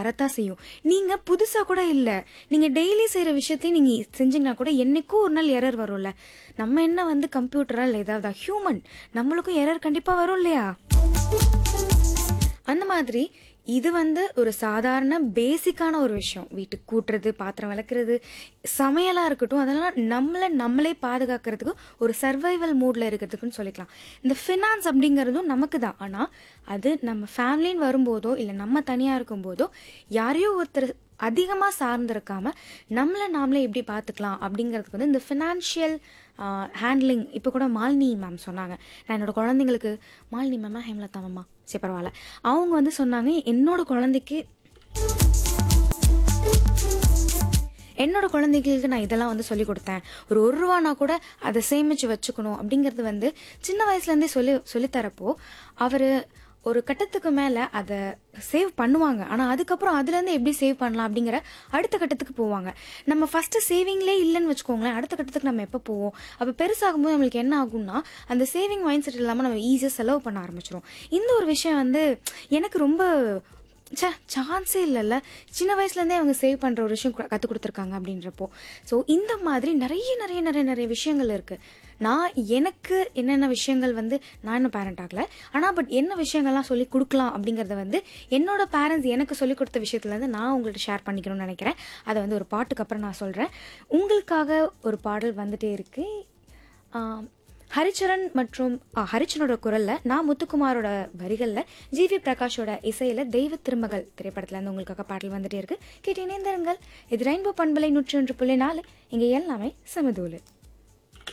வரத்தான் செய்யும் நீங்கள் புதுசாக கூட இல்லை நீங்கள் டெய்லி செய்கிற விஷயத்தையும் நீங்கள் செஞ்சீங்கன்னா கூட என்னைக்கும் ஒரு நாள் எரர் வரும்ல நம்ம என்ன வந்து கம்ப்யூட்டரா இல்லை ஏதாவது ஹியூமன் நம்மளுக்கும் எரர் கண்டிப்பாக வரும் இல்லையா அந்த மாதிரி இது வந்து ஒரு சாதாரண பேசிக்கான ஒரு விஷயம் வீட்டுக்கு கூட்டுறது பாத்திரம் விளக்குறது சமையலாக இருக்கட்டும் அதெல்லாம் நம்மளை நம்மளே பாதுகாக்கிறதுக்கு ஒரு சர்வைவல் மூடில் இருக்கிறதுக்குன்னு சொல்லிக்கலாம் இந்த ஃபினான்ஸ் அப்படிங்கிறதும் நமக்கு தான் ஆனால் அது நம்ம ஃபேமிலின்னு வரும்போதோ இல்லை நம்ம தனியாக இருக்கும்போதோ யாரையோ ஒருத்தர் அதிகமாக சார்ந்திருக்காம நம்மளை நாமளே எப்படி பார்த்துக்கலாம் அப்படிங்கிறதுக்கு வந்து இந்த ஃபினான்ஷியல் ஹேண்ட்லிங் இப்போ கூட மாலினி மேம் சொன்னாங்க நான் என்னோட குழந்தைங்களுக்கு மாலினி மேமா ஹேம்லதா மேமா சரி பரவாயில்ல அவங்க வந்து சொன்னாங்க என்னோட குழந்தைக்கு என்னோட குழந்தைகளுக்கு நான் இதெல்லாம் வந்து சொல்லி கொடுத்தேன் ஒரு ஒரு ரூபானா கூட அதை சேமித்து வச்சுக்கணும் அப்படிங்கிறது வந்து சின்ன வயசுலேருந்தே சொல்லி சொல்லித்தரப்போ அவர் ஒரு கட்டத்துக்கு மேலே அதை சேவ் பண்ணுவாங்க ஆனால் அதுக்கப்புறம் அதுலேருந்து எப்படி சேவ் பண்ணலாம் அப்படிங்கிற அடுத்த கட்டத்துக்கு போவாங்க நம்ம ஃபஸ்ட்டு சேவிங்லே இல்லைன்னு வச்சுக்கோங்களேன் அடுத்த கட்டத்துக்கு நம்ம எப்போ போவோம் அப்போ பெருசாகும்போது நம்மளுக்கு என்ன ஆகும்னா அந்த சேவிங் மைண்ட் செட் இல்லாமல் நம்ம ஈஸியாக செலவு பண்ண ஆரம்பிச்சிரும் இந்த ஒரு விஷயம் வந்து எனக்கு ரொம்ப ச்சே சான்ஸே இல்லைல்ல சின்ன வயசுலேருந்தே அவங்க சேவ் பண்ணுற ஒரு விஷயம் கற்றுக் கொடுத்துருக்காங்க அப்படின்றப்போ ஸோ இந்த மாதிரி நிறைய நிறைய நிறைய நிறைய விஷயங்கள் இருக்குது நான் எனக்கு என்னென்ன விஷயங்கள் வந்து நான் இன்னும் பேரண்ட் ஆகலை ஆனால் பட் என்ன விஷயங்கள்லாம் சொல்லி கொடுக்கலாம் அப்படிங்கிறத வந்து என்னோட பேரண்ட்ஸ் எனக்கு சொல்லி கொடுத்த விஷயத்துலேருந்து நான் உங்கள்கிட்ட ஷேர் பண்ணிக்கணும்னு நினைக்கிறேன் அதை வந்து ஒரு பாட்டுக்கு அப்புறம் நான் சொல்கிறேன் உங்களுக்காக ஒரு பாடல் வந்துட்டே இருக்குது ஹரிச்சரன் மற்றும் ஆ, ஹரிச்சனோட குரல்ல நான் முத்துக்குமாரோட வரிகள்ல ஜிவி பிரகாஷோட இசையில தெய்வ திருமகள் திரைப்படத்துல இருந்து உங்களுக்காக பாடல் வந்துட்டே இருக்கு கேட்டு இணைந்திருங்கள் இது ரெயின்போ பண்பலை நூற்றி ஒன்று புள்ளி நாலு இங்க எல்லாமே சமதூலு